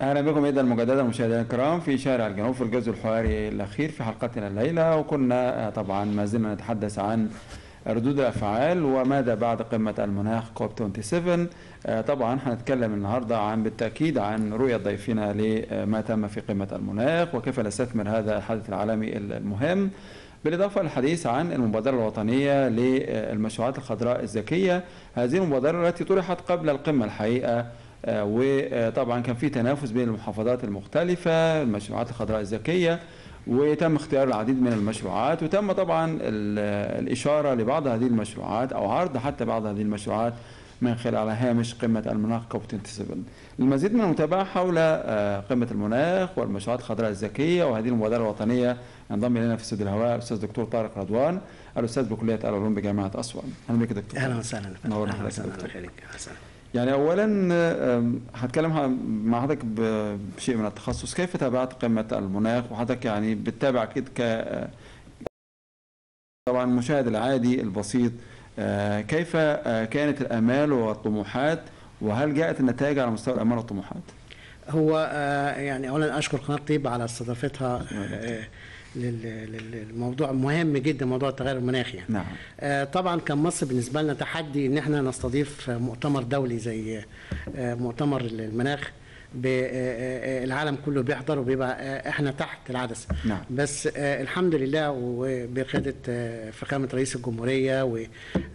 اهلا بكم اذا مجددا مشاهدينا الكرام في شارع الجنوب في الجزء الحواري الاخير في حلقتنا الليله وكنا آه، طبعا ما زلنا نتحدث عن ردود الافعال وماذا بعد قمه المناخ كوب 27 آه، طبعا هنتكلم النهارده عن بالتاكيد عن رؤيه ضيفنا لما تم في قمه المناخ وكيف نستثمر هذا الحدث العالمي المهم بالإضافة للحديث عن المبادرة الوطنية للمشروعات الخضراء الذكية هذه المبادرة التي طرحت قبل القمة الحقيقة آه، وطبعا كان في تنافس بين المحافظات المختلفة المشروعات الخضراء الذكية وتم اختيار العديد من المشروعات وتم طبعا ال- الإشارة لبعض هذه المشروعات أو عرض حتى بعض هذه المشروعات من خلال هامش قمة المناخ كوب 27 للمزيد من المتابعة حول آه، قمة المناخ والمشروعات الخضراء الذكية وهذه المبادرة الوطنية ينضم إلينا في استوديو الهواء الأستاذ دكتور طارق رضوان الأستاذ بكلية العلوم بجامعة أسوان أهلا بك دكتور اهلا وسهلا يا فندم. نورنا اهلا حضرتك وسهلا دكتور. الله يخليك أهلا وسهلا. يعني اولا آم، هتكلم ه- مع حضرتك ب- بشيء من التخصص كيف تابعت قمه المناخ وحضرتك يعني بتتابع اكيد ك طبعا المشاهد العادي البسيط آه، كيف آه، كانت الامال والطموحات وهل جاءت النتائج على مستوى الامال والطموحات؟ هو آه، يعني اولا اشكر قناه طيب على استضافتها آه، لل- لل- للموضوع مهم جدا موضوع التغير المناخي يعني. نعم آه، طبعا كان مصر بالنسبه لنا تحدي ان احنا نستضيف مؤتمر دولي زي آه، مؤتمر المناخ ب- آه، آه، العالم كله بيحضر وبيبقى آه، احنا تحت العدسه نعم. بس آه، الحمد لله وبقياده آه، فخامه رئيس الجمهوريه و- آه،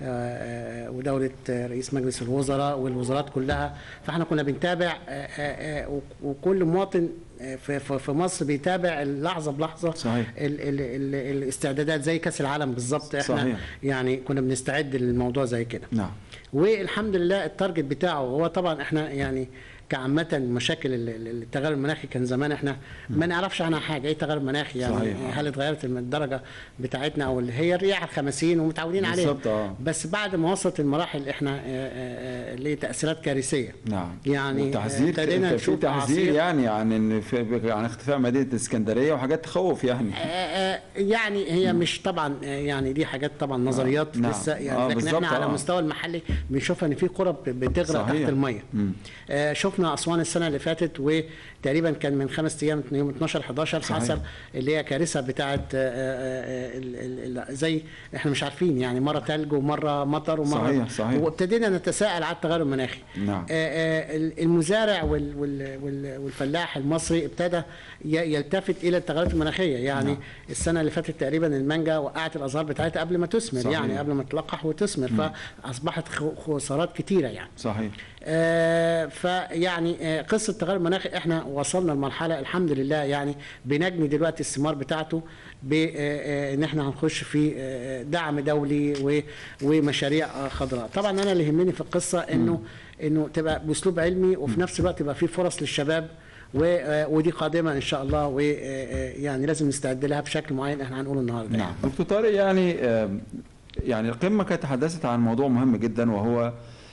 آه، ودوله آه، رئيس مجلس الوزراء والوزارات كلها فاحنا كنا بنتابع آه، آه، آه، وكل مواطن آه، في في- في مصر بيتابع اللحظه بلحظه صحيح. ال ال ال الاستعدادات زي كاس العالم بالظبط احنا صحيح. يعني كنا بنستعد للموضوع زي كده نعم والحمد لله التارجت بتاعه هو طبعا احنا يعني كعامة مشاكل ال- ال- التغير المناخي كان زمان احنا ما نعرفش عنها حاجة ايه تغير مناخي يعني صحيح. هل اتغيرت من الدرجة بتاعتنا او اللي هي الرياح الخمسين ومتعودين عليها بالظبط، اه. بس بعد ما وصلت المراحل احنا آه، آه، آه، لتأثيرات كارثية نعم يعني وتحذير ابتدينا في نشوف تحذير أعاصير. يعني عن إن في- عن اختفاء مدينه الاسكندريه وحاجات تخوف يعني آه، آه، يعني هي مش طبعا آه، يعني دي حاجات طبعا نظريات نعم. لسه يعني آه، لكن بالظبط، احنا على آه. المستوى المحلي بنشوفها ان في قرى بتغرق صحيح. تحت الميه مم. آه، شفنا اسوان السنه اللي فاتت وتقريبا كان من خمس ايام يوم 12 11 صحيح. حصل اللي هي كارثه بتاعه ال- ال- ال- زي احنا مش عارفين يعني مره ثلج ومره مطر ومره صحيح، صحيح. وابتدينا نتساءل على التغير المناخي نعم. آه، آه، المزارع وال- وال- وال- والفلاح المصري ابتدى ي- يلتفت الى التغيرات المناخيه يعني نعم. السنه اللي فاتت تقريبا المانجا وقعت الازهار بتاعتها قبل ما تثمر صحيح. يعني قبل ما تلقح وتثمر فاصبحت خ- خسارات كتيره يعني صحيح آه، فيعني آه، قصه التغير المناخي احنا وصلنا لمرحله الحمد لله يعني بنجني دلوقتي الثمار بتاعته بان احنا هنخش في آه، دعم دولي و- ومشاريع آه، خضراء طبعا انا اللي يهمني في القصه انه انه تبقى باسلوب علمي وفي نفس الوقت يبقى في فرص للشباب و- آه، ودي قادمه ان شاء الله ويعني لازم نستعد لها بشكل معين احنا هنقوله النهارده نعم دكتور طارق يعني آم، يعني القمه كانت تحدثت عن موضوع مهم جدا وهو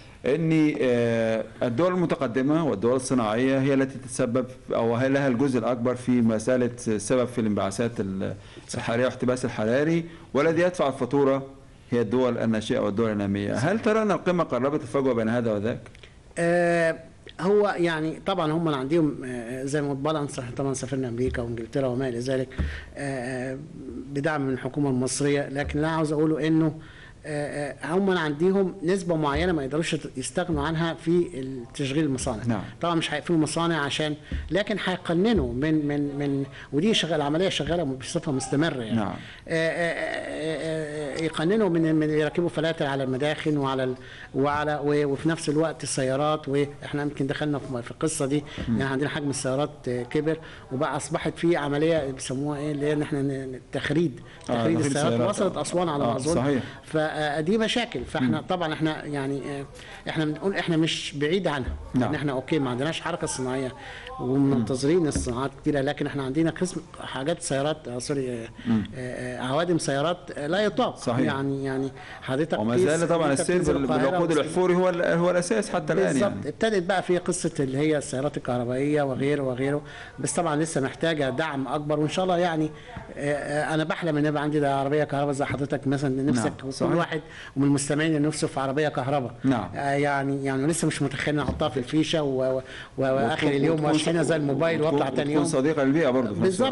ان آه، الدول المتقدمه والدول الصناعيه هي التي تتسبب او هي لها الجزء الاكبر في مساله السبب في الانبعاثات الحراريه والاحتباس الحراري والذي يدفع الفاتوره هي الدول الناشئه والدول الناميه هل ترى ان القمه قربت الفجوه بين هذا وذاك آه، هو يعني طبعا هم اللي عندهم آه، زي ما بالانس احنا طبعا سافرنا امريكا وانجلترا وما الى ذلك آه، بدعم من الحكومه المصريه لكن اللي انا عاوز اقوله انه آه، آه، هم عندهم نسبه معينه ما يقدروش يستغنوا عنها في تشغيل المصانع نعم. طبعا مش هيقفلوا مصانع عشان لكن هيقننوا من من من ودي شغال العمليه شغاله بصفه مستمره يعني نعم. آه، آه، آه، آه، يقننوا من من يركبوا فلاتر على المداخن وعلى ال- وعلى و- وفي نفس الوقت السيارات واحنا يمكن دخلنا في في القصه دي يعني عندنا حجم السيارات آه، كبر وبقى اصبحت في عمليه بيسموها ايه اللي هي ان احنا ن- التخريد آه، تخريد تخريد السيارات السيارات. وصلت اسوان على آه، ما اظن صحيح. فدي مشاكل فاحنا طبعا احنا يعني آه، احنا بنقول احنا مش بعيد عنها نعم. يعني احنا اوكي ما عندناش حركه صناعيه ومنتظرين الصناعات كتيره لكن احنا عندنا قسم حاجات سيارات آه، سوري آه، آه، آه، عوادم سيارات آه، لا يطاق صحيح. يعني يعني حضرتك وما قيس زال طبعا إن أنت السير بتنزل بال- القاهرة بالوقود وتسافر. الاحفوري هو ال- هو الاساس حتى الان بالظبط يعني ابتدت بقى في قصه اللي هي السيارات الكهربائيه وغيره وغيره بس طبعا لسه محتاجه دعم اكبر وان شاء الله يعني آه، آه، انا بحلم ان يبقى عندي ده عربيه كهرباء زي حضرتك مثلا نفسك نعم، وكل صحيح. واحد ومن المستمعين اللي نفسه في عربيه كهرباء نعم. آه، يعني يعني لسه مش متخيل احطها في الفيشه و- و- واخر وتكون- اليوم وتكون- واشحنها زي الموبايل وتكون- واطلع تاني وتكون يوم صديقه للبيئه برضه في نفس بالظبط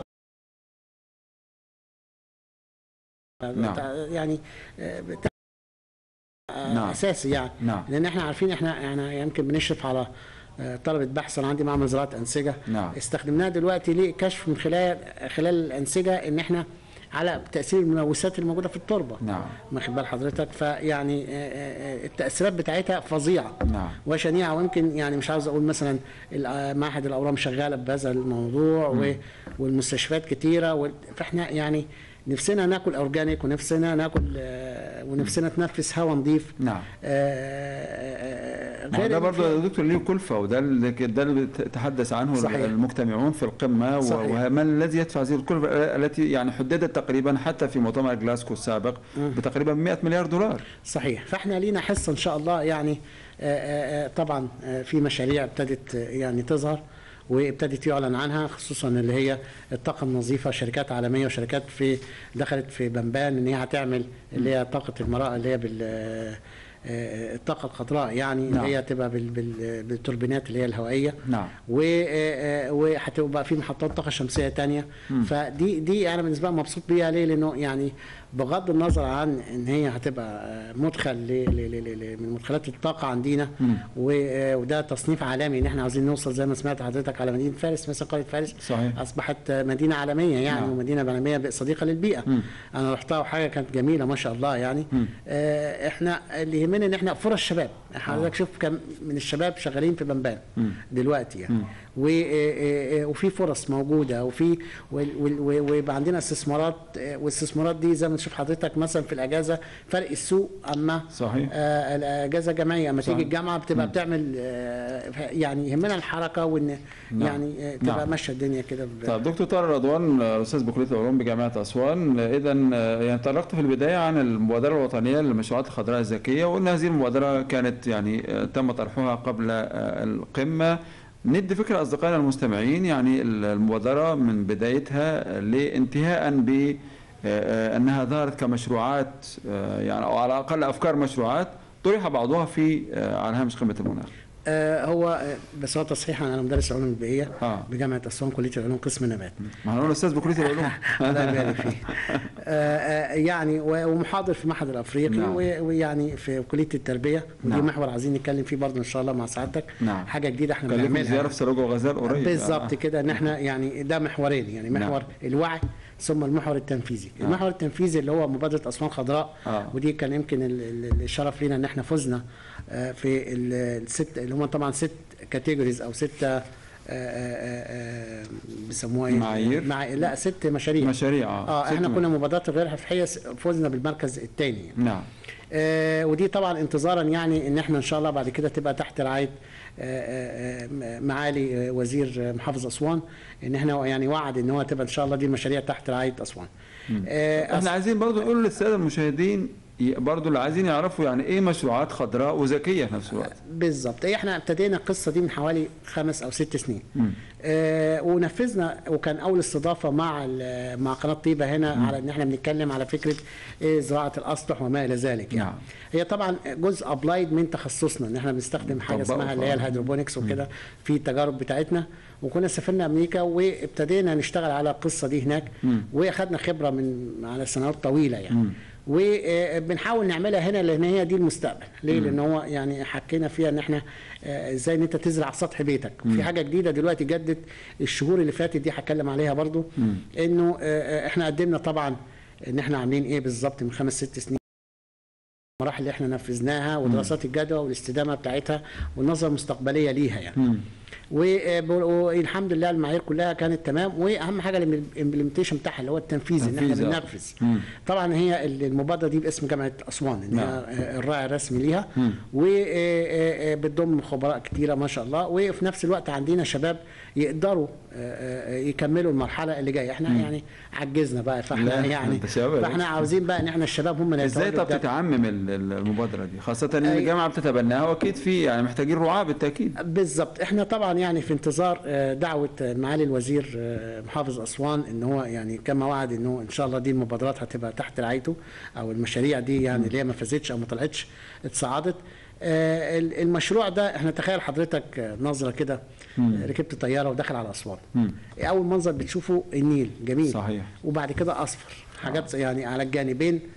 نعم. يعني آه، بتاع- آه، نعم. اساسي يعني نعم. لان احنا عارفين احنا احنا يمكن بنشرف على آه، طلبه بحث انا عندي معمل زراعه انسجه نعم. استخدمناها دلوقتي لكشف من خلال خلال الانسجه ان احنا على تاثير الملوثات الموجوده في التربه نعم. واخد بال حضرتك فيعني آه، آه، التاثيرات بتاعتها فظيعه نعم. وشنيعه ويمكن يعني مش عاوز اقول مثلا ال- معهد الاورام شغاله بهذا الموضوع و- والمستشفيات كتيره وال- فاحنا يعني نفسنا ناكل اورجانيك ونفسنا ناكل آه، ونفسنا نتنفس هواء نظيف نعم. آه، آه، ما هو غير ده إن برضه في- يا دكتور ليه كلفه وده اللي ده اللي تحدث عنه صحيح. المجتمعون في القمه و- صحيح. وما الذي يدفع هذه الكلفه التي يعني حددت تقريبا حتى في مؤتمر جلاسكو السابق بتقريبا 100 مليار دولار صحيح فاحنا لينا حصه ان شاء الله يعني آه، آه، آه، طبعا آه، في مشاريع ابتدت آه، يعني تظهر وابتدت يعلن عنها خصوصا اللي هي الطاقه النظيفه شركات عالميه وشركات في دخلت في بنبان ان هي هتعمل اللي هي طاقه المراه اللي هي بال آه، آه، الطاقه الخضراء يعني نعم. اللي هي تبقى بال- بال- بالتوربينات اللي هي الهوائيه نعم. و- آه، آه، وهتبقى في محطات طاقه شمسيه تانية فدي دي انا بالنسبه لي مبسوط بيها ليه لانه يعني بغض النظر عن ان هي هتبقى آه، مدخل ل- ل- ل- ل- من مدخلات الطاقه عندنا و- آه، وده تصنيف عالمي ان احنا عاوزين نوصل زي ما سمعت حضرتك على مدينه فارس مثلا قريه فارس صحيح. اصبحت آه، مدينه عالميه يعني نعم. ومدينه عالميه صديقه للبيئه انا رحتها وحاجه كانت جميله ما شاء الله يعني آه، احنا اللي يهمنا ان احنا فرص شباب حضرتك شوف كم من الشباب شغالين في بنبان دلوقتي يعني و- آه، آه، وفي فرص موجوده وفي وال- وال- و- ويبقى عندنا استثمارات آه، والاستثمارات دي زي ما تشوف حضرتك مثلا في الاجازه فرق السوق اما صحيح. آه، الاجازه الجامعيه اما صحيح. تيجي الجامعه بتبقى بتعمل آه، يعني يهمنا الحركه وان نعم. يعني آه، تبقى نعم. ماشيه الدنيا كده ب- طيب دكتور طارق رضوان استاذ بكليه العلوم بجامعه اسوان اذا يعني تطرقت في البدايه عن المبادره الوطنيه للمشروعات الخضراء الذكيه وان هذه المبادره كانت يعني آه، تم طرحها قبل آه، القمه ندي فكره اصدقائنا المستمعين يعني المبادره من بدايتها لانتهاء ب آه، انها ظهرت كمشروعات آه، يعني او على الاقل افكار مشروعات طرح بعضها في آه، على هامش قمه المناخ آه، هو آه، بس هو تصحيحا انا مدرس علوم البيئيه آه. بجامعه اسوان كليه العلوم قسم نبات ما هنقول استاذ بكليه العلوم الله يبارك فيه آه، آه، يعني و- ومحاضر في معهد الافريقي نعم. و- ويعني في كليه التربيه ودي نعم. محور عايزين نتكلم فيه برضه ان شاء الله مع سعادتك نعم. حاجه جديده احنا كان لكم بنعملها زياره في سلوجة وغزال قريب بالظبط آه. كده ان احنا يعني ده محورين يعني نعم. محور الوعي ثم المحور التنفيذي نعم. المحور التنفيذي اللي هو مبادره اسوان خضراء آه. ودي كان يمكن ال- ال- الشرف لينا ان احنا فزنا آه، في ال- الست اللي هم طبعا ست كاتيجوريز او ستة آه، آه، آه، بيسموها ايه؟ معايير؟ مع لا ست مشاريع مشاريع اه اه ست احنا م- كنا مبادرات غير حرفيه فزنا بالمركز الثاني يعني. نعم آه ودي طبعا انتظارا يعني ان احنا ان شاء الله بعد كده تبقى تحت رعايه آه، آه، معالي آه، وزير آه، محافظ اسوان ان احنا يعني وعد ان هو تبقى ان شاء الله دي المشاريع تحت رعايه اسوان. آه، احنا عايزين برضو نقول للساده المشاهدين ي- برضو اللي عايزين يعرفوا يعني ايه مشروعات خضراء وذكيه في نفس الوقت بالظبط احنا ابتدينا القصه دي من حوالي خمس او ست سنين آه ونفذنا وكان اول استضافه مع ال- مع قناه طيبه هنا على ان احنا بنتكلم على فكره إيه زراعه الاسطح وما الى ذلك يعني نعم. هي طبعا جزء ابلايد من تخصصنا ان احنا بنستخدم حاجه طبقوا اسمها اللي هي فعلا. الهيدروبونكس وكده في التجارب بتاعتنا وكنا سافرنا امريكا وابتدينا نشتغل على القصه دي هناك واخدنا خبره من على سنوات طويله يعني وبنحاول نعملها هنا لان هي دي المستقبل ليه لان هو يعني حكينا فيها ان احنا آه، ازاي ان انت تزرع سطح بيتك في حاجه جديده دلوقتي جدت الشهور اللي فاتت دي هتكلم عليها برضو انه آه، آه، احنا قدمنا طبعا ان احنا عاملين ايه بالظبط من خمس ست سنين المراحل اللي احنا نفذناها ودراسات الجدوى والاستدامه بتاعتها والنظره المستقبليه ليها يعني و- والحمد لله المعايير كلها كانت تمام واهم حاجه الامبلمنتيشن بتاعها اللي هو التنفيذ ان احنا تنفيذ، آه. بننفذ مم. طبعا هي المبادره دي باسم جامعه اسوان ان نعم. هي الراعي الرسمي ليها مم. وبتضم خبراء كتيره ما شاء الله وفي نفس الوقت عندنا شباب يقدروا آه، آه، يكملوا المرحله اللي جايه احنا يعني عجزنا بقى لا، فاحنا يعني أنت شباب. فاحنا عاوزين بقى ان احنا الشباب هم اللي ازاي يتولوا طب ده. تتعمم ال- ال- المبادره دي خاصه ان أي- الجامعه بتتبناها واكيد في يعني محتاجين رعاه بالتاكيد بالظبط احنا طبعا يعني في انتظار آه، دعوه آه، معالي الوزير آه، محافظ اسوان ان هو يعني كما وعد انه ان شاء الله دي المبادرات هتبقى تحت رعايته او المشاريع دي يعني اللي هي ما فازتش او ما طلعتش اتصاعدت آه، ال- المشروع ده احنا تخيل حضرتك آه، نظره كده آه، ركبت طياره ودخل على اسوان مم. اول منظر بتشوفه النيل جميل صحيح. وبعد كده اصفر حاجات يعني على الجانبين آه،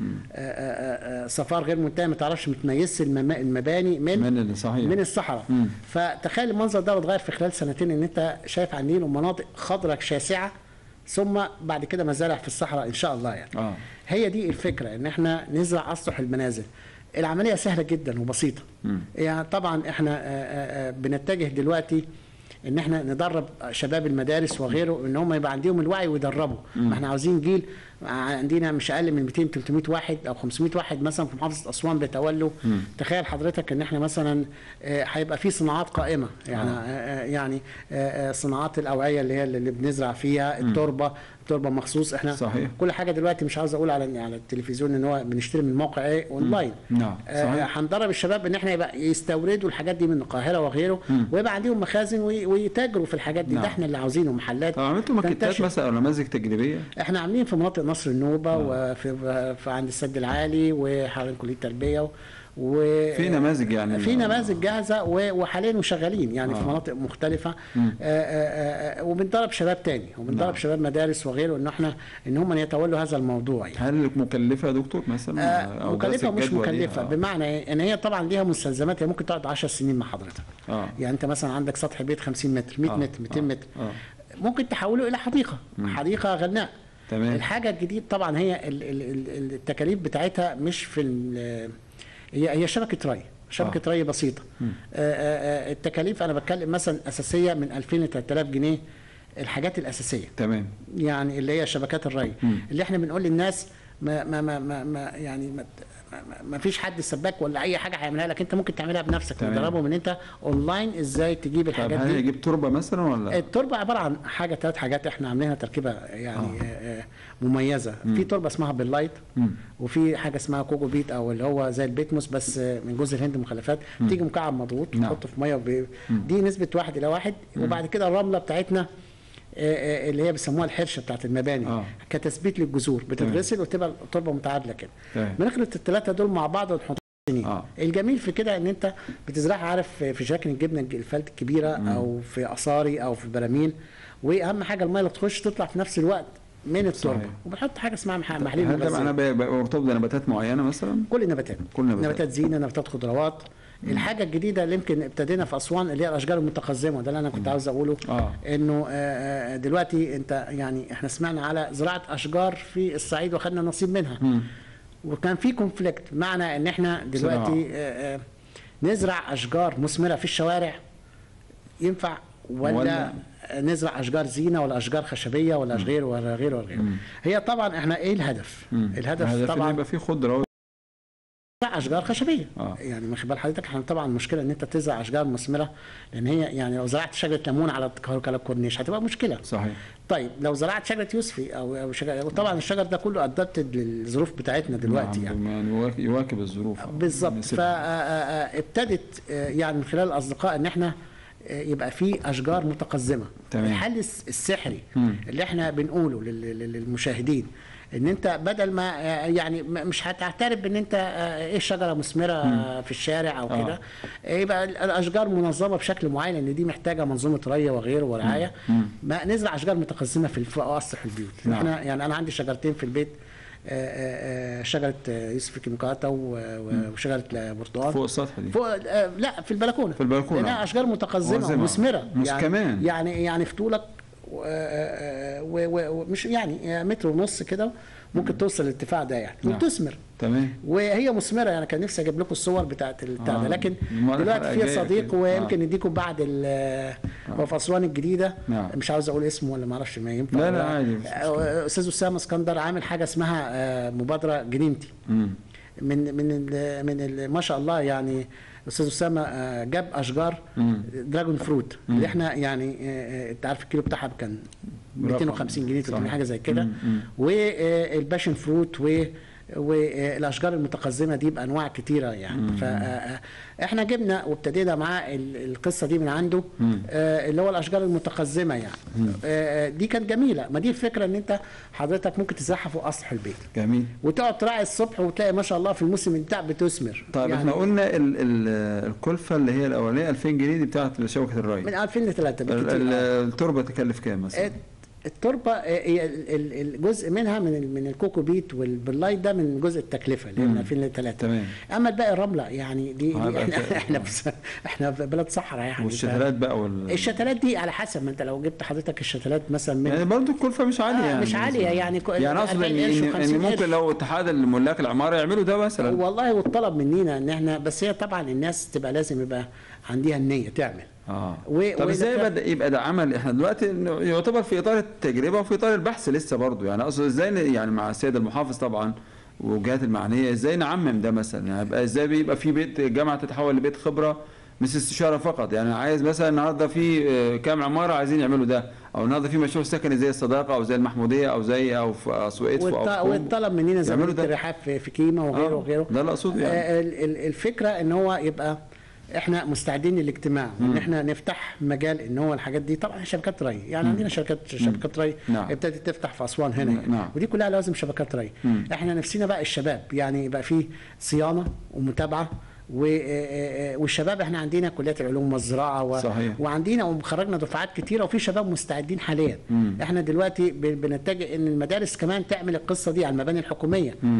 آه، آه، صفار غير منتهي ما تعرفش متميز المما- المباني من من ال- صحيح من الصحراء مم. فتخيل المنظر ده اتغير في خلال سنتين ان انت شايف على النيل ومناطق خضراء شاسعه ثم بعد كده مزارع في الصحراء ان شاء الله يعني اه هي دي الفكره ان احنا نزرع اسطح المنازل العمليه سهله جدا وبسيطه مم. يعني طبعا احنا آه، آه، آه، بنتجه دلوقتي ان احنا ندرب شباب المدارس وغيره ان هم يبقى عندهم الوعي ويدربوا ما احنا عاوزين جيل عندنا مش اقل من 200 300 واحد او 500 واحد مثلا في محافظه اسوان بيتولوا تخيل حضرتك ان احنا مثلا آه، هيبقى في صناعات قائمه يعني آه. آه، يعني آه، آه، صناعات الاوعيه اللي هي اللي بنزرع فيها التربه تربه مخصوص احنا صحيح. كل حاجه دلوقتي مش عاوز اقول على على التلفزيون ان هو بنشتري من موقع ايه اونلاين نعم آه، صحيح هندرب الشباب ان احنا يبقى يستوردوا الحاجات دي من القاهره وغيره ويبقى عندهم مخازن وي- ويتاجروا في الحاجات دي نعم. ده احنا اللي عاوزينه محلات طب عملتوا ماكيتات تنتشر. مثلا او نماذج تجريبيه احنا عاملين في مناطق نصر النوبه وفي في عند السد العالي وحوالين كليه التربيه و و في نماذج يعني في نماذج جاهزه و- وحاليا وشغالين يعني في آه. مناطق مختلفه آه، آه، آه، وبندرب شباب تاني وبندرب نعم. شباب مدارس وغيره ان احنا ان هم يتولوا هذا الموضوع يعني هل مكلفه يا دكتور مثلا آه، أو مكلفه دراسة ومش جدوى ليها؟ مكلفه بمعنى إيه؟ ان هي طبعا ليها مستلزمات هي ممكن تقعد 10 سنين مع حضرتك اه يعني انت مثلا عندك سطح بيت 50 متر 100 آه، متر 200 آه، متر آه. ممكن تحوله الى حديقه حديقه غناء تمام الحاجه الجديد طبعا هي ال- ال- ال- التكاليف بتاعتها مش في ال- هي هي شبكه ري شبكه ري بسيطه آه، آه، آه، التكاليف انا بتكلم مثلا اساسيه من 2000 ل 3000 جنيه الحاجات الاساسيه تمام يعني اللي هي شبكات الري مم. اللي احنا بنقول للناس ما ما ما ما, ما يعني ما, ما- ما فيش حد سباك ولا اي حاجه هيعملها لك انت ممكن تعملها بنفسك تمام. تدربهم ان انت اونلاين ازاي تجيب طب الحاجات هل دي يجيب تربه مثلا ولا التربه عباره عن حاجه ثلاث حاجات احنا عاملينها تركيبه يعني آه. آه مميزه في تربه اسمها باللايت مم. وفي حاجه اسمها كوكو بيت او اللي هو زي البيتموس بس آه، من جزر الهند مخلفات تيجي مكعب مضغوط نعم. تحطه في ميه وبي... دي نسبه واحد الى واحد وبعد كده الرمله بتاعتنا آه، آه، اللي هي بيسموها الحرشه بتاعت المباني آه. كتثبيت للجذور بتتغسل وتبقى التربه متعادله كده تمام. بنخلط الثلاثه دول مع بعض ونحط سنين آه. الجميل في كده ان انت بتزرعها عارف في في شكل الجبنه الفلت الكبيره او في قصاري او في براميل واهم حاجه الميه اللي تخش تطلع في نفس الوقت من التربه صحيح. وبنحط حاجه اسمها مح- محاليل هل ده مغذيه معناه بي- بي- مرتبط بنباتات معينه مثلا كل النباتات كل النباتات. نباتات زينه نباتات خضروات الحاجه الجديده اللي يمكن ابتدينا في اسوان اللي هي الاشجار المتقزمه ده اللي انا كنت عاوز اقوله آه. انه آه، آه، دلوقتي انت يعني احنا سمعنا على زراعه اشجار في الصعيد واخدنا نصيب منها مم. وكان في كونفليكت معنى ان احنا دلوقتي آه، آه، نزرع اشجار مثمره في الشوارع ينفع ولا, ولا- ولا نزرع اشجار زينه ولا اشجار خشبيه ولا غير ولا غير ولا غير هي طبعا احنا ايه الهدف مم. الهدف إن طبعا يبقى في خضره تزرع اشجار خشبيه آه. يعني من خبال حضرتك احنا طبعا المشكله ان انت تزرع اشجار مثمره لان هي يعني لو زرعت شجره ليمون على الك- على الكورنيش هتبقى مشكله صحيح طيب لو زرعت شجره يوسفي او او شجره طبعا الشجر ده كله ادابتد للظروف بتاعتنا دلوقتي نعم، يعني بما يواك- يواكب الظروف بالظبط يناسبها. فابتدت يعني من خلال الاصدقاء ان احنا آه، يبقى في اشجار متقزمه تمام. الحل الس- السحري مم. اللي احنا بنقوله لل- لل- للمشاهدين ان انت بدل ما آه، يعني م- مش هتعترف بان انت آه، ايه شجره مثمره آه، في الشارع او آه. كده آه، يبقى ال- الاشجار منظمه بشكل معين لان دي محتاجه منظومه ري وغيره ورعايه ما نزرع اشجار متقزمه في الف- اسطح البيوت نعم. احنا يعني انا عندي شجرتين في البيت آه، آه، آه، شجره آه، يوسف كيميكاتا و- و- وشجره برتقال فوق السطح دي فوق آه، لا في البلكونه في البلكونة. لانها اشجار متقزمه ملزمة. ومثمره مس- يعني كمان. يعني يعني في طولك و- آه، و- و- ومش يعني متر ونص كده ممكن توصل للارتفاع ده يعني نعم. وبتثمر تمام وهي مثمره يعني كان نفسي اجيب لكم الصور بتاعت البتاع ده آه، لكن المرة دلوقتي الحلقة فيها الجاية صديق كده. ويمكن آه. نديكم بعد ال- هو في اسوان الجديده نعم. مش عاوز اقول اسمه ولا ما اعرفش ما ينفع لا، لا، ولا- عادي، مش آه، استاذ اسامه اسكندر عامل حاجه اسمها آه، مبادره جنينتي مم. من من ال من ال ما شاء الله يعني استاذ اسامه آه، جاب اشجار مم. دراجون فروت اللي احنا يعني آه، آه، انت عارف الكيلو بتاعها كان 250 جنيه 300 صحيح. حاجه زي كده مم. مم. والباشن فروت و والاشجار المتقزمه دي بانواع كتيره يعني فاحنا جبنا وابتدينا معاه ال- القصه دي من عنده مم. آه، اللي هو الاشجار المتقزمه يعني آه، دي كانت جميله ما دي الفكره ان انت حضرتك ممكن تزرعها فوق اسطح البيت جميل وتقعد تراعي الصبح وتلاقي ما شاء الله في الموسم بتاع بتثمر طيب يعني احنا قلنا ال ال الكلفه اللي هي الاولانيه 2000 جنيه دي بتاعت شبكه الري من 2000 ل 3 ال- بالكتير ال- آه. التربه تكلف كام مثلا؟ التربه آه، هي ال- ال- الجزء منها من ال- من الكوكو بيت والبلايت ده من جزء التكلفه اللي هي من مم. 2000 ل 3 تمام اما الباقي الرمله يعني دي, دي هيبقى احنا كده. احنا بس احنا في بلد صحراء يعني والشتلات بقى وال الشتلات دي على حسب ما انت لو جبت حضرتك الشتلات مثلا من يعني برضه الكلفه مش عاليه آه، يعني مش عالية يعني كو- يعني اقصد 40 ان قرش ان, و50 إن ممكن قرش. لو اتحاد الملاك العماره يعملوا ده مثلا والله والطلب مننا ان احنا بس هي طبعا الناس تبقى لازم يبقى عندها النيه تعمل اه و- طب وإذا ازاي كان- بدا يبقى ده عمل احنا دلوقتي إنه يعتبر في اطار التجربه وفي اطار البحث لسه برضه يعني اقصد ازاي ن- يعني مع السيد المحافظ طبعا والجهات المعنيه ازاي نعمم ده مثلا يعني يبقى ازاي بيبقى في بيت الجامعه تتحول لبيت خبره مش استشاره فقط يعني عايز مثلا النهارده في آه، كام عماره عايزين يعملوا ده او النهارده في مشروع سكني زي الصداقه او زي المحموديه او زي او في اسوق او والط- في كوم. والطلب مننا زي ما يعملوا قلت ده. الرحاب في في كيما وغيره آه، وغيره ده اللي اقصده يعني آه، ال- ال- الفكره ان هو يبقى احنا مستعدين للاجتماع وان احنا نفتح مجال ان هو الحاجات دي طبعا شبكات ري يعني عندنا شركات شبكات ري نعم. ابتدت تفتح في اسوان هنا يعني. نعم. ودي كلها لازم شبكات ري مم. احنا نفسنا بقى الشباب يعني يبقى فيه صيانه ومتابعه و- آه، آه، والشباب احنا عندنا كليات العلوم والزراعه و... صحيح. وعندنا وخرجنا دفعات كتيره وفي شباب مستعدين حاليا مم. احنا دلوقتي ب- بنتجه ان المدارس كمان تعمل القصه دي على المباني الحكوميه مم.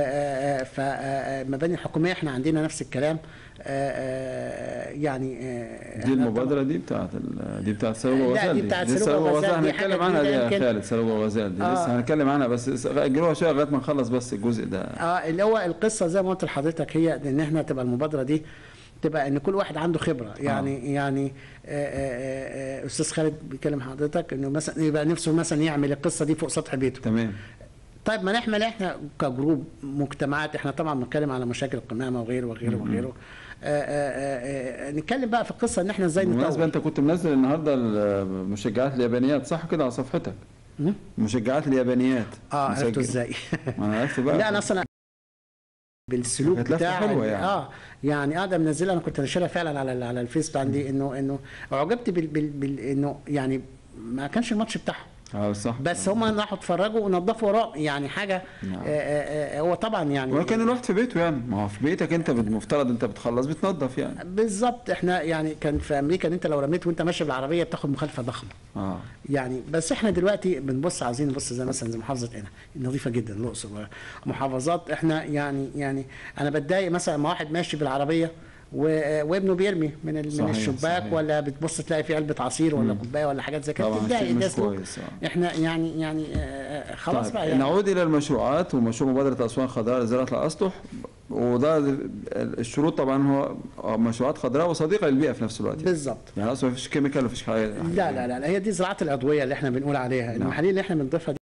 فالمباني الحكوميه احنا عندنا نفس الكلام آه، آه، يعني آه، دي إحنا المبادره دي بتاعت ال- دي بتاعت سلوى لا، الغزال دي بتاعت لسه سلوى سلوى الغزال، دي حاجة هنتكلم عنها دي جديدة يا يمكن. خالد سلوى الغزال دي آه. لسه هنتكلم عنها بس اجلوها شويه لغايه ما نخلص بس الجزء ده اه اللي هو القصه زي ما قلت لحضرتك هي ان احنا تبقى المبادره دي تبقى ان كل واحد عنده خبره يعني آه. يعني آه، آه، آه، استاذ خالد بيكلم حضرتك انه مثلا يبقى نفسه مثلا يعمل القصه دي فوق سطح بيته تمام طيب ما نحمل احنا كجروب مجتمعات احنا طبعا بنتكلم على مشاكل القمامه وغيره وغيره وغيره آه، آه، آه، آه، نتكلم بقى في القصه ان احنا ازاي بالمناسبه نطور انت كنت منزل النهارده المشجعات اليابانيات صح كده على صفحتك م? مشجعات اليابانيات اه مسجل. عرفته ازاي ما انا عرفت بقى لا انا اصلا بالسلوك كانت لفة بتاع حلوة ال- يعني. اه يعني اه ده منزلها انا كنت ناشرها فعلا على ال- على الفيس عندي انه انه اعجبت بال, بال, بال انه يعني ما كانش الماتش بتاعهم اه صح بس هم راحوا اتفرجوا ونظفوا وراه يعني حاجه نعم. آه آه آه هو طبعا يعني ولكن الواحد في بيته يعني ما هو في بيتك انت المفترض انت بتخلص بتنظف يعني بالظبط احنا يعني كان في امريكا ان انت لو رميت وانت ماشي بالعربيه بتاخد مخالفه ضخمه اه يعني بس احنا دلوقتي بنبص عايزين نبص زي مثلا زي محافظه هنا نظيفه جدا الاقصر محافظات احنا يعني يعني انا بتضايق مثلا لما واحد ماشي بالعربيه و- وابنه بيرمي من ال- من صحيح، الشباك صحيح. ولا بتبص تلاقي في علبه عصير ولا مم. كوبايه ولا حاجات زي كده طبعا بتضايق شيء مش الناس دول. كويس آه. احنا يعني يعني آه، آه، خلاص طيب، بقى يعني نعود الى المشروعات ومشروع مبادره اسوان خضراء لزراعه الاسطح وده الشروط طبعا هو مشروعات خضراء وصديقه للبيئه في نفس الوقت بالظبط يعني اصلا مفيش كيميكال مفيش حاجه لا لا لا لا، هي دي زراعه العضويه اللي احنا بنقول عليها نعم. المحاليل اللي احنا بنضيفها دي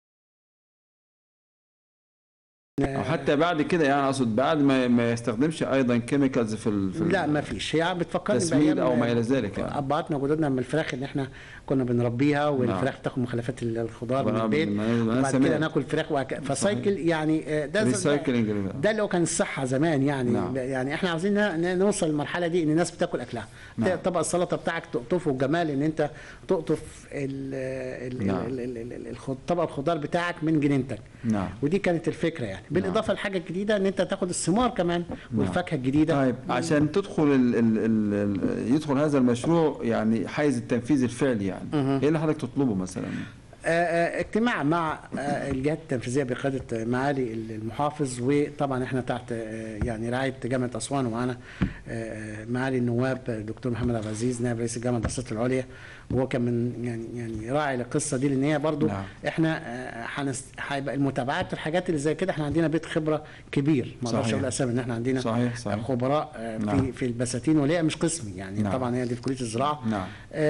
او حتى بعد كده يعني اقصد بعد ما ما يستخدمش ايضا كيميكالز في ال... في لا ال- ما فيش هي بتفكرني تسميد بأيام- أو ما إلى ذلك يعني. ابهاتنا وجدودنا من الفراخ اللي احنا كنا بنربيها والفراخ تاخد مخلفات الخضار من طبعاً البيت ما- ما- وبعد سمعت. كده ناكل فراخ وهك- فسايكل يعني آه، ده ريسايكلينج ده اللي هو كان الصحه زمان يعني نعم. يعني احنا عاوزين ن- ن- نوصل للمرحله دي ان الناس بتاكل اكلها نعم. طبق السلطه بتاعك تقطفه وجمال ان انت تقطف ال ال نعم. ال ال ال الخض- طبق الخضار بتاعك من جنينتك نعم ودي كانت الفكره يعني بالاضافه لحاجه جديده ان انت تاخد الثمار كمان والفاكهه الجديده طيب عشان تدخل ال ال ال ال يدخل هذا المشروع يعني حيز التنفيذ الفعلي يعني ايه اللي حضرتك تطلبه مثلا؟ آه، آه، اجتماع مع آه، الجهات التنفيذيه بقياده معالي المحافظ وطبعا احنا تحت آه، يعني رعايه جامعه اسوان ومعانا آه، معالي النواب دكتور محمد عبد العزيز نائب رئيس الجامعه الدراسات العليا وهو كان من يعني يعني راعي للقصه دي لان هي برضو نعم. احنا آه، هنس- هيبقى المتابعات الحاجات اللي زي كده احنا عندنا بيت خبره كبير ما اقدرش صحيح. اقول اسامي ان احنا عندنا صحيح، صحيح. خبراء آه، في نعم. في البساتين وليه مش قسمي يعني نعم. طبعا هي دي في كليه الزراعه نعم.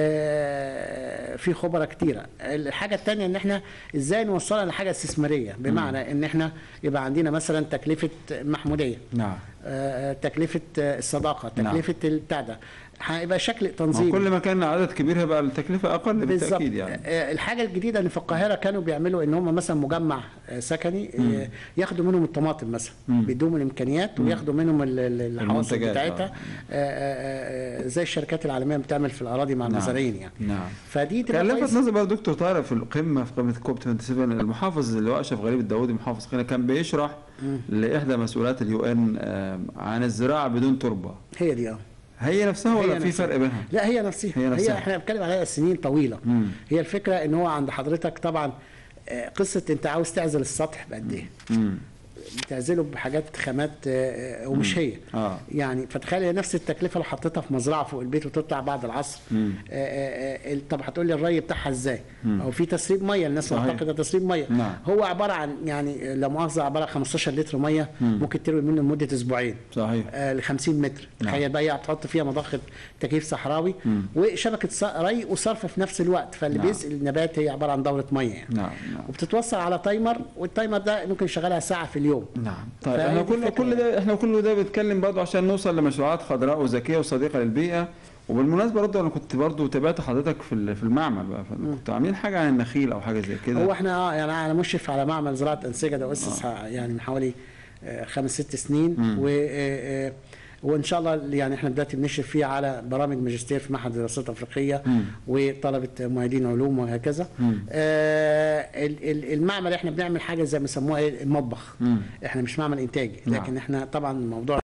آه، في خبراء كتيره الحاجه الثانيه ان احنا ازاي نوصلها لحاجه استثماريه بمعنى ان احنا يبقى عندنا مثلا تكلفه محموديه نعم آه، تكلفه آه، الصداقه نعم. تكلفه البتاع ده هيبقى شكل ما تنظيم كل ما كان عدد كبير هيبقى التكلفة أقل بالظبط بالتأكيد يعني آه، الحاجه الجديده ان في القاهره كانوا بيعملوا ان هم مثلا مجمع آه، سكني آه، ياخدوا منهم الطماطم مثلا بيدوهم الامكانيات وياخدوا منهم ال- ال- الحواصل المنتجات، بتاعتها آه. آه، آه، آه، زي الشركات العالميه بتعمل في الاراضي مع نعم. المزارعين يعني نعم فدي تبقى كان لفت كويسة. نظري بقى دكتور طارق في القمه في قمه كوب 27 المحافظ اللي هو اشرف غريب الداودي محافظ قنا كان بيشرح لاحدى مسؤولات اليو ان عن الزراعه بدون تربه هي دي اه هي نفسها هي ولا في نفسها. فرق بينها؟ لا هي نفسها هي هي, نفسها. احنا بنتكلم عليها سنين طويله مم. هي الفكره ان هو عند حضرتك طبعا آه، قصه انت عاوز تعزل السطح بقد ايه امم بتعزله بحاجات خامات آه، آه، ومش هي اه يعني فتخيل هي نفس التكلفه اللي حطيتها في مزرعه فوق البيت وتطلع بعد العصر مم. آه، آه، آه، طب هتقول لي الري بتاعها ازاي او في تسريب ميه الناس صحيح. معتقده تسريب ميه نعم. هو عباره عن يعني لا مؤاخذه عباره عن 15 لتر ميه ممكن تروي منه لمده اسبوعين صحيح ل 50 متر نعم. تخيل بقى هي هتحط فيها مضخه تكييف صحراوي وشبكه ص- ري وصرف في نفس الوقت فاللي نعم. بيسقي النبات هي عباره عن دوره ميه يعني نعم نعم وبتتوصل على تايمر والتايمر ده ممكن يشغلها ساعه في اليوم نعم طيب فهي احنا دي كل الفكرة كل ده احنا كل ده بنتكلم برضه عشان نوصل لمشروعات خضراء وذكيه وصديقه للبيئه وبالمناسبه برضه انا كنت برضه تابعت حضرتك في ال- في المعمل بقى كنتوا عاملين حاجه عن النخيل او حاجه زي كده هو احنا اه يعني انا مشرف على معمل زراعه انسجه ده اسس يعني من حوالي آه، خمس ست سنين و آه، آه، وان شاء الله يعني احنا دلوقتي بنشرف فيه على برامج ماجستير في معهد دراسات افريقيه وطلبه معيدين علوم وهكذا آه ال- ال- المعمل احنا بنعمل حاجه زي ما سموها ايه المطبخ مم. احنا مش معمل انتاجي نعم. لكن احنا طبعا الموضوع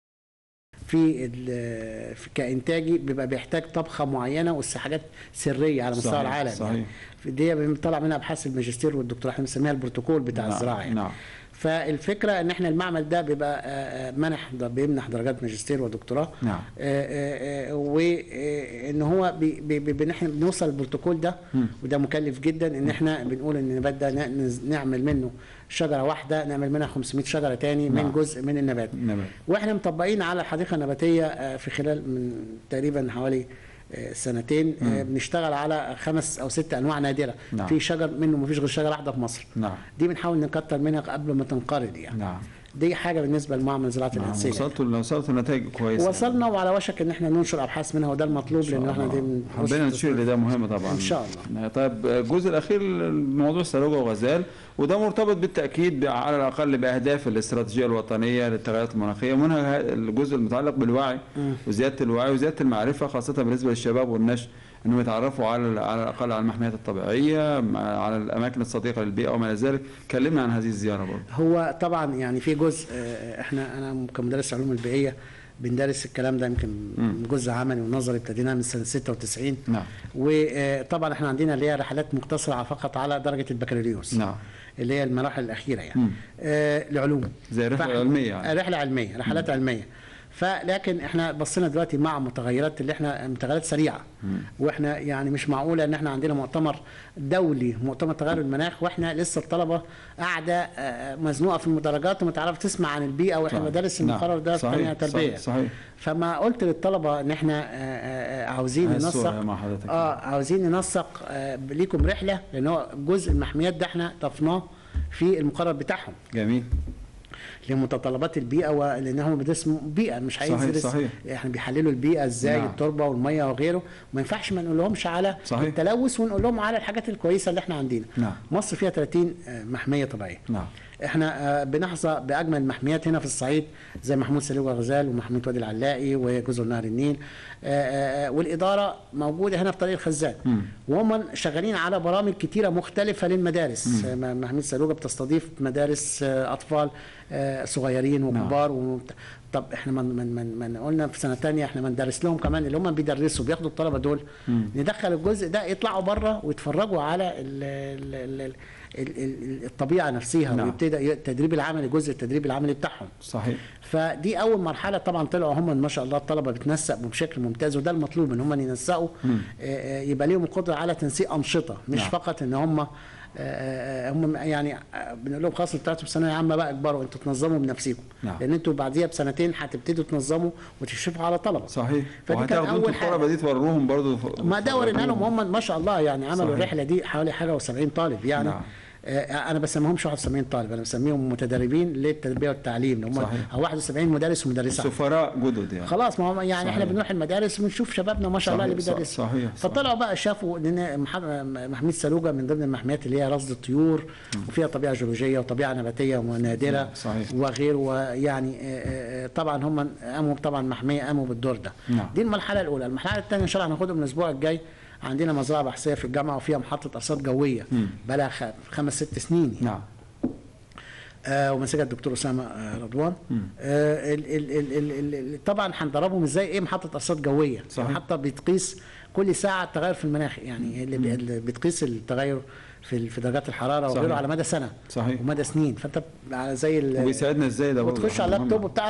في ال- في كانتاجي بيبقى بيحتاج طبخه معينه بس حاجات سريه على مستوى صحيح، العالم صحيح. يعني. في دي بنطلع منها ابحاث الماجستير والدكتوراه احنا بنسميها البروتوكول بتاع نعم، الزراعه يعني. نعم. فالفكره ان احنا المعمل ده بيبقى آه، آه، منح ده بيمنح درجات ماجستير ودكتوراه نعم. وان هو بي- بي- بي- بن- احنا بنوصل البروتوكول ده وده مكلف جدا ان احنا بنقول ان النبات ده ن- نز- نعمل منه شجره واحده نعمل منها 500 شجره تاني نعم. من جزء من النبات نبات واحنا مطبقين على الحديقه النباتيه آه، في خلال من تقريبا حوالي آه، سنتين آه، بنشتغل على خمس او ست انواع نادره نعم. في شجر منه ما فيش غير شجره واحده في مصر نعم دي بنحاول نكتر منها قبل ما تنقرض يعني نعم دي حاجه بالنسبه لمعمل زراعه نعم الانسجه وصلتوا وصلتوا لنتائج كويسه وصلنا وعلى وشك ان احنا ننشر ابحاث منها وده المطلوب لان احنا دي من حبينا نشير لده مهم طبعا إن شاء الله طيب الجزء الاخير موضوع سلوجة وغزال وده مرتبط بالتاكيد ب- على الاقل باهداف الاستراتيجيه الوطنيه للتغيرات المناخيه ومنها ه- الجزء المتعلق بالوعي وزياده الوعي وزياده المعرفه خاصه بالنسبه للشباب والنشء انهم يتعرفوا على على الاقل على المحميات الطبيعيه مع- على الاماكن الصديقه للبيئه وما الى ذلك كلمنا عن هذه الزياره برضه هو طبعا يعني في جزء آه، احنا انا كمدرس علوم البيئيه بندرس الكلام ده يمكن جزء عملي ونظري ابتديناه من سنه 96 نعم وطبعا احنا عندنا اللي هي رحلات مقتصره فقط على درجه البكالوريوس نعم اللي هي المراحل الاخيره يعني مم. آه العلوم زي رحلة فإحنا- علمية يعني. رحله علميه رحلات علميه فلكن احنا بصينا دلوقتي مع متغيرات اللي احنا متغيرات سريعه واحنا يعني مش معقوله ان احنا عندنا مؤتمر دولي مؤتمر تغير المناخ واحنا لسه الطلبه قاعده آه، مزنوقه في المدرجات وما تعرف تسمع عن البيئه واحنا صحيح. مدارس نعم. المقرر ده في صحيح، تانية تربيه صحيح، صحيح. فما قلت للطلبه ان احنا آه، آه، آه، عاوزين عايز صورة ننسق مع حضرتك. اه عاوزين ننسق آه، ليكم رحله لان هو جزء المحميات ده احنا ضفناه في المقرر بتاعهم جميل لمتطلبات البيئه ولانهم بيدرسوا بيئه مش عايز صحيح، يدرس صحيح. احنا بيحللوا البيئه ازاي نعم. التربه والميه وغيره ما ينفعش ما نقول لهمش على صحيح. التلوث ونقول لهم على الحاجات الكويسه اللي احنا عندنا نعم. مصر فيها 30 آه، محميه طبيعيه نعم احنا آه، بنحظى باجمل المحميات هنا في الصعيد زي محمود سليم غزال ومحمود وادي العلاقي وجزر نهر النيل آه، آه، والاداره موجوده هنا في طريق الخزان وهم شغالين على برامج كتيره مختلفه للمدارس آه، م- محمود سلوجه بتستضيف مدارس آه، اطفال آه، صغيرين وكبار ومت... طب احنا من من من, من قلنا في سنه تانية احنا ما ندرس لهم كمان اللي هم بيدرسوا بياخدوا الطلبه دول ندخل الجزء ده يطلعوا بره ويتفرجوا على ال ال ال ال- ال- الطبيعه نفسها نعم. ويبتدي التدريب العملي جزء التدريب العملي بتاعهم صحيح فدي اول مرحله طبعا طلعوا هم ما شاء الله الطلبه بتنسق بشكل ممتاز وده المطلوب ان هم ينسقوا آه، آه، يبقى ليهم قدره على تنسيق انشطه مش نعم. فقط ان هم آه، آه، هم يعني آه، بنقول لهم خلاص انتوا في ثانويه عامه بقى اكبروا انتوا تنظموا بنفسكم نعم. لان انتوا بعديها بسنتين هتبتدوا تنظموا وتشرفوا على طلبه صحيح فدي كان وهتاخدوا انتوا أول حاجة. الطلبه دي توروهم برضو ما ده ورينا لهم هم ما شاء الله يعني عملوا صحيح. الرحله دي حوالي حاجه و70 طالب يعني نعم. آه انا بسميهمش 71 طالب انا بسميهم متدربين للتربيه والتعليم هم صحيح. او 71 مدرس ومدرسه سفراء جدد يعني خلاص ما هو يعني صحيح. احنا بنروح المدارس ونشوف شبابنا ما شاء الله اللي صحيح، بيدرسوا صحيح، صحيح. فطلعوا بقى شافوا ان مح- محميد سلوجه من ضمن المحميات اللي هي رصد الطيور وفيها طبيعه جيولوجيه وطبيعه نباتيه ونادره صحيح. وغير ويعني آه، آه، طبعا هم قاموا طبعا محميه قاموا بالدور ده نعم. دي المرحله الاولى المرحله الثانيه ان شاء الله هناخدها من الاسبوع الجاي عندنا مزرعه بحثيه في الجامعه وفيها محطه ارصاد جويه بقى لها خ- خمس ست سنين يعني. نعم آه ومسكها الدكتور اسامه آه رضوان آه ال ال ال ال ال ال طبعا هندربهم ازاي ايه محطه ارصاد جويه صحيح. محطه بتقيس كل ساعه التغير في المناخ يعني اللي, بي- اللي بتقيس التغير في ال- في درجات الحراره وغيره صحيح. على مدى سنه صحيح. ومدى سنين فانت على زي ال- وبيساعدنا ازاي ده برضو وتخش على مهم. اللابتوب وبتعرف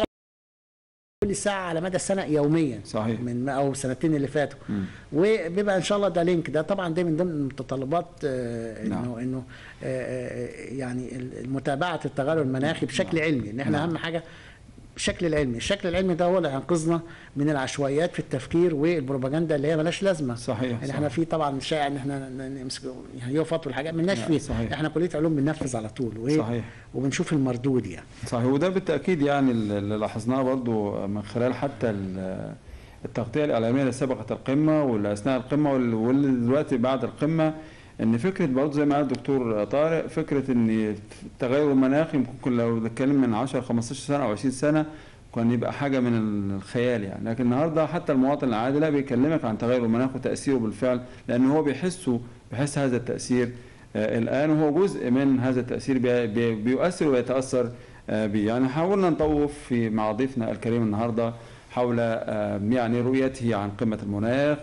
كل ساعه على مدى السنه يوميا صحيح. من او السنتين اللي فاتوا وبيبقى ان شاء الله ده لينك ده طبعا ده من ضمن المتطلبات آه، انه نعم. انه آه، آه، يعني ال- متابعه التغير المناخي بشكل علمي ان احنا نعم. اهم حاجه الشكل العلمي الشكل العلمي ده هو اللي هينقذنا من العشوائيات في التفكير والبروباجندا اللي هي ملهاش لازمه صحيح، يعني صحيح. احنا في طبعا شائع ان احنا ن- نمسك يعني يوفط والحاجات ملناش نعم، فيه صحيح. احنا كليه علوم بننفذ على طول وإيه؟ صحيح. وبنشوف المردود يعني صحيح وده بالتاكيد يعني اللي لاحظناه برضو من خلال حتى ال- التغطيه الاعلاميه اللي سبقت القمه واللي اثناء القمه وال- واللي دلوقتي بعد القمه ان فكره برضو زي ما قال الدكتور طارق فكره ان التغير المناخي ممكن لو نتكلم من 10 15 سنه او 20 سنه كان يبقى حاجه من الخيال يعني لكن النهارده حتى المواطن العادي لا بيكلمك عن تغير المناخ وتاثيره بالفعل لان هو بيحسه بيحس هذا التاثير آه، الان وهو جزء من هذا التاثير بي- بي- بيؤثر ويتاثر آه، به يعني حاولنا نطوف في مع ضيفنا الكريم النهارده حول آه، يعني رؤيته عن قمه المناخ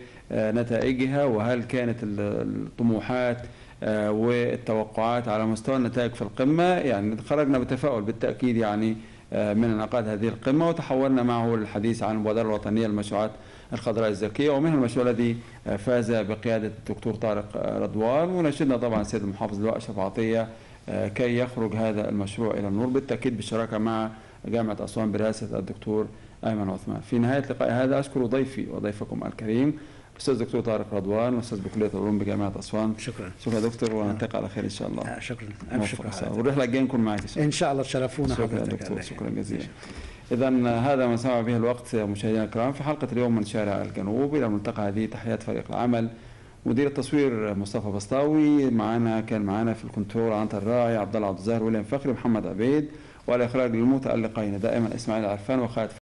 ونتائجها وهل كانت ال- الطموحات آه، والتوقعات على مستوى النتائج في القمه يعني خرجنا بتفاؤل بالتاكيد يعني آه، من انعقاد هذه القمه وتحولنا معه للحديث عن المبادره الوطنيه للمشروعات الخضراء الذكيه ومنها المشروع الذي آه، فاز بقياده الدكتور طارق آه، رضوان ونشدنا طبعا السيد المحافظ اللواء اشرف عطيه آه، كي يخرج هذا المشروع الى النور بالتاكيد بالشراكه مع جامعه اسوان برئاسه الدكتور ايمن عثمان. في نهايه لقاء هذا اشكر ضيفي وضيفكم الكريم الاستاذ الدكتور طارق رضوان استاذ بكليه العلوم بجامعه اسوان. شكرا شكرا يا دكتور ونلتقي على خير ان شاء الله. آه، شكرا ألف موفق شكرا إن شاء الله. حضرتك. والرحله الجايه نكون معك ان شاء الله. ان شاء الله تشرفونا شكرا يا حضرتك دكتور الله شكرا يخليك. جزيلا اذا هذا ما سمع به الوقت مشاهدينا الكرام في حلقه اليوم من شارع الجنوب الى الملتقى هذه تحيات فريق العمل مدير التصوير مصطفى بسطاوي معنا كان معنا في الكنترول عنتر الراعي عبد الله عبد الظاهر ويليام فخري محمد عبيد والاخراج للمتالقين دائما اسماعيل عرفان وخالد